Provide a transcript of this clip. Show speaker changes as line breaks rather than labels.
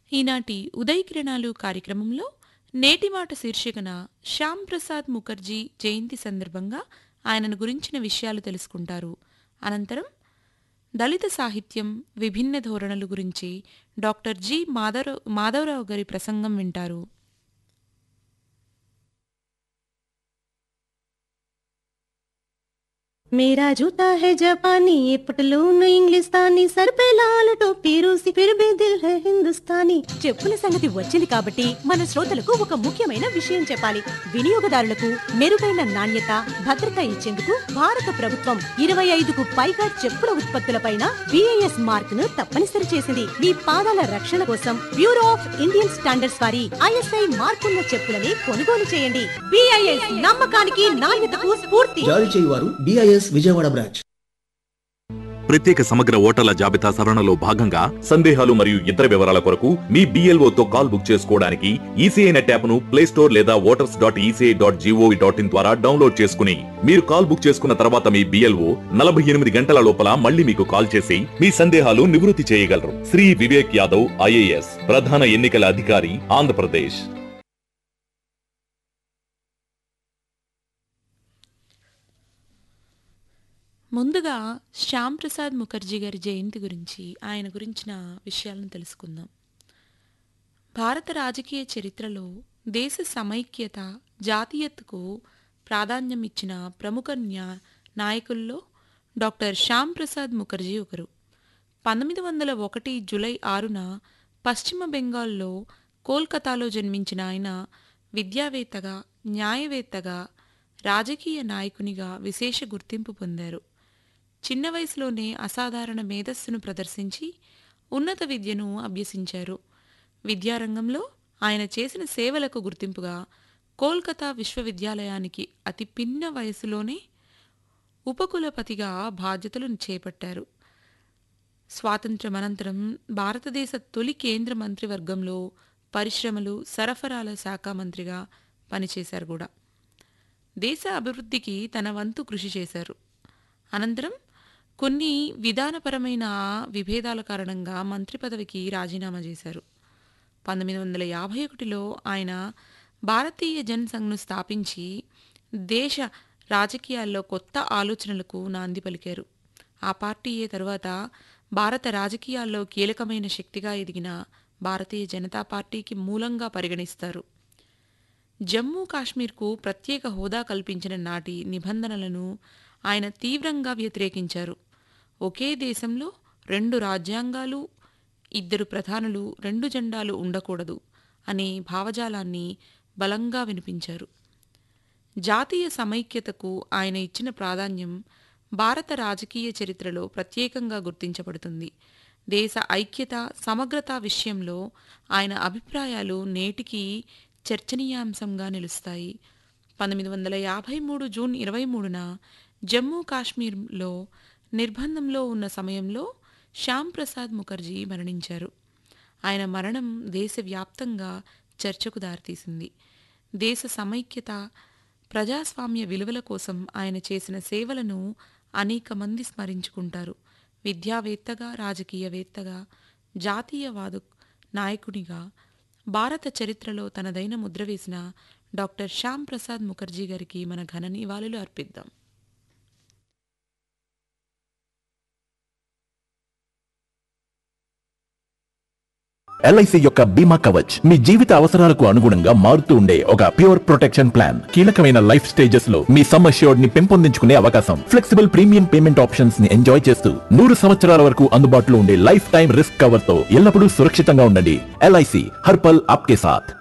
ఈనాటి ఉదయ్ కిరణాలు కార్యక్రమంలో నేటి మాట శీర్షికన శ్యామ్ ప్రసాద్ ముఖర్జీ జయంతి సందర్భంగా ఆయనను గురించిన విషయాలు తెలుసుకుంటారు అనంతరం దళిత సాహిత్యం విభిన్న ధోరణులు గురించి డాక్టర్ జి మాధవరావు మాధవరావు గారి ప్రసంగం వింటారు
मेरा जूता है जापानी ये पटलून इंग्लिस्तानी सर पे लाल टोपी रूसी फिर भी दिल है हिंदुस्तानी చెప్పుల సంగతి వచ్చింది కాబట్టి మన శ్రోతలకు ఒక ముఖ్యమైన విషయం చెప్పాలి వినియోగదారులకు మెరుగైన నాణ్యత భద్రత ఇచ్చేందుకు భారత ప్రభుత్వం ఇరవై ఐదుకు పైగా చెప్పుల ఉత్పత్తులపైన బిఐఎస్ మార్క్ ను తప్పనిసరి చేసింది మీ పాదాల రక్షణ కోసం బ్యూరో ఆఫ్ ఇండియన్ స్టాండర్డ్స్ వారి ఐఎస్ఐ మార్కున్న చెప్పులని కొనుగోలు చేయండి బిఐఎస్ నమ్మకానికి నాణ్యతకు స్ఫూర్తి
జారీ చేయువారు డిఐఎస్ విజయవాడ బ్రాంచ్
ప్రత్యేక సమగ్ర ఓటర్ల జాబితా సవరణలో భాగంగా సందేహాలు మరియు ఇతర వివరాల కొరకు మీ BLO తో కాల్ బుక్ చేసుకోవడానికి ఈసీఐ నెట్ యాప్ ను ప్లే స్టోర్ లేదా voters dot E C I dot G O V dot in ద్వారా డౌన్లోడ్ చేసుకుని మీరు కాల్ బుక్ చేసుకున్న తర్వాత మీ బిఎల్ఓ నలభై ఎనిమిది గంటల లోపల మళ్ళీ మీకు కాల్ చేసి మీ సందేహాలు నివృత్తి చేయగలరు శ్రీ వివేక్ యాదవ్ ఐఏఎస్ ప్రధాన ఎన్నికల అధికారి ఆంధ్రప్రదేశ్
ముందుగా శ్యామ్ ప్రసాద్ ముఖర్జీ గారి జయంతి గురించి ఆయన గురించిన విషయాలను తెలుసుకుందాం భారత రాజకీయ చరిత్రలో దేశ సమైక్యత జాతీయతకు ప్రాధాన్యం ఇచ్చిన ప్రముఖ న్యా నాయకుల్లో డాక్టర్ శ్యామ్ ప్రసాద్ ముఖర్జీ ఒకరు పంతొమ్మిది వందల ఒకటి జులై ఆరున పశ్చిమ బెంగాల్లో కోల్కతాలో జన్మించిన ఆయన విద్యావేత్తగా న్యాయవేత్తగా రాజకీయ నాయకునిగా విశేష గుర్తింపు పొందారు చిన్న వయసులోనే అసాధారణ మేధస్సును ప్రదర్శించి ఉన్నత విద్యను అభ్యసించారు విద్యారంగంలో ఆయన చేసిన సేవలకు గుర్తింపుగా కోల్కతా విశ్వవిద్యాలయానికి అతి పిన్న వయసులోనే ఉపకులపతిగా బాధ్యతలు చేపట్టారు స్వాతంత్ర్యం అనంతరం భారతదేశ తొలి కేంద్ర మంత్రివర్గంలో పరిశ్రమలు సరఫరాల శాఖ మంత్రిగా పనిచేశారు కూడా దేశ అభివృద్ధికి తన వంతు కృషి చేశారు అనంతరం కొన్ని విధానపరమైన విభేదాల కారణంగా మంత్రి పదవికి రాజీనామా చేశారు పంతొమ్మిది వందల యాభై ఒకటిలో ఆయన భారతీయ జన్ సంఘ్ను స్థాపించి దేశ రాజకీయాల్లో కొత్త ఆలోచనలకు నాంది పలికారు ఆ పార్టీయే తరువాత భారత రాజకీయాల్లో కీలకమైన శక్తిగా ఎదిగిన భారతీయ జనతా పార్టీకి మూలంగా పరిగణిస్తారు జమ్మూ కాశ్మీర్కు ప్రత్యేక హోదా కల్పించిన నాటి నిబంధనలను ఆయన తీవ్రంగా వ్యతిరేకించారు ఒకే దేశంలో రెండు రాజ్యాంగాలు ఇద్దరు ప్రధానులు రెండు జెండాలు ఉండకూడదు అనే భావజాలాన్ని బలంగా వినిపించారు జాతీయ సమైక్యతకు ఆయన ఇచ్చిన ప్రాధాన్యం భారత రాజకీయ చరిత్రలో ప్రత్యేకంగా గుర్తించబడుతుంది దేశ ఐక్యత సమగ్రత విషయంలో ఆయన అభిప్రాయాలు నేటికి చర్చనీయాంశంగా నిలుస్తాయి పంతొమ్మిది వందల యాభై మూడు జూన్ ఇరవై మూడున జమ్మూ కాశ్మీర్లో నిర్బంధంలో ఉన్న సమయంలో శ్యామ్ ప్రసాద్ ముఖర్జీ మరణించారు ఆయన మరణం దేశవ్యాప్తంగా చర్చకు దారితీసింది దేశ సమైక్యత ప్రజాస్వామ్య విలువల కోసం ఆయన చేసిన సేవలను అనేక మంది స్మరించుకుంటారు విద్యావేత్తగా రాజకీయవేత్తగా జాతీయవాద నాయకునిగా భారత చరిత్రలో తనదైన ముద్ర వేసిన డాక్టర్ శ్యామ్ ప్రసాద్ ముఖర్జీ గారికి మన ఘన నివాళులు అర్పిద్దాం
ఎల్ఐసి యొక్క బీమా కవచ్ మీ జీవిత అవసరాలకు అనుగుణంగా మారుతూ ఉండే ఒక ప్యూర్ ప్రొటెక్షన్ ప్లాన్ కీలకమైన లైఫ్ స్టేజెస్ లో మీ సమ్ అష్యూర్డ్ ని పెంపొందించుకునే అవకాశం ఫ్లెక్సిబుల్ ప్రీమియం పేమెంట్ ఆప్షన్స్ ని ఎంజాయ్ చేస్తూ నూరు సంవత్సరాల వరకు అందుబాటులో ఉండే లైఫ్ టైం రిస్క్ కవర్ తో ఎల్లప్పుడూ సురక్షితంగా ఉండండి ఎల్ఐసి హర్పల్ ఆప్కే సాథ్